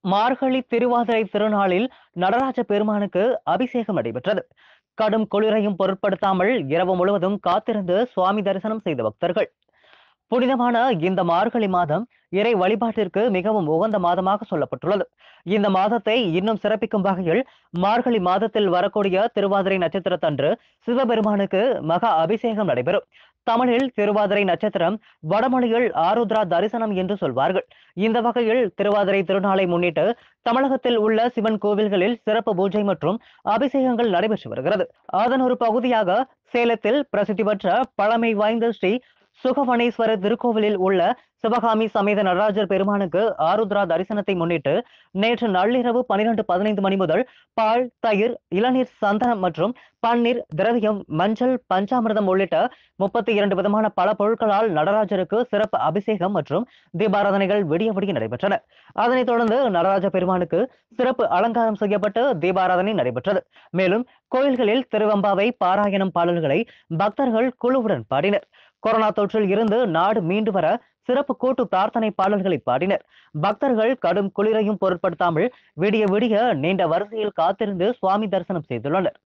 மார்கழி திருவாதிரை திருநாளில் நடராஜ பெருமானுக்கு அபிஷேகம் நடைபெற்றது கடும் குளிரையும் பொருட்படுத்தாமல் இரவு முழுவதும் காத்திருந்து சுவாமி தரிசனம் செய்த பக்தர்கள் புனிதமான இந்த மார்கழி மாதம் இறை வழிபாட்டிற்கு மிகவும் உகந்த மாதமாக சொல்லப்பட்டுள்ளது இந்த மாதத்தை இன்னும் சிறப்பிக்கும் வகையில் மார்கழி மாதத்தில் வரக்கூடிய திருவாதிரை நட்சத்திரத்தன்று சிவபெருமானுக்கு மகா அபிஷேகம் நடைபெறும் தமிழில் திருவாதிரை நட்சத்திரம் வடமொழியில் ஆருத்ரா தரிசனம் என்று சொல்வார்கள் இந்த வகையில் திருவாதிரை திருநாளை முன்னிட்டு தமிழகத்தில் உள்ள சிவன் கோவில்களில் சிறப்பு பூஜை மற்றும் அபிஷேகங்கள் நடைபெற்று வருகிறது அதன் ஒரு பகுதியாக சேலத்தில் பிரசித்தி பெற்ற பழமை வாய்ந்த ஸ்ரீ சுகவனேஸ்வரர் திருக்கோவிலில் உள்ள சிவகாமி சமேத நடராஜர் பெருமானுக்கு ஆருத்ரா தரிசனத்தை முன்னிட்டு நேற்று நள்ளிரவு பனிரெண்டு பதினைந்து மணி முதல் பால் தயிர் இளநீர் சந்தனம் மற்றும் பன்னீர் திரவியம் மஞ்சள் பஞ்சாமிர்தம் உள்ளிட்ட முப்பத்தி இரண்டு விதமான பல பொருட்களால் நடராஜருக்கு சிறப்பு அபிஷேகம் மற்றும் தீபாராதனைகள் விடிய விடிய நடைபெற்றன அதனைத் தொடர்ந்து நடராஜ பெருமானுக்கு சிறப்பு அலங்காரம் செய்யப்பட்டு தீபாராதனை நடைபெற்றது மேலும் கோயில்களில் திருவம்பாவை பாராயணம் பாடல்களை பக்தர்கள் குழுவுடன் பாடினர் கொரோனா தொற்றில் இருந்து நாடு மீண்டு வர சிறப்பு கூட்டு பிரார்த்தனை பாடல்களை பாடினர் பக்தர்கள் கடும் குளிரையும் பொருட்படுத்தாமல் விடிய விடிய நீண்ட வரிசையில் காத்திருந்து சுவாமி தரிசனம் செய்துள்ளனர்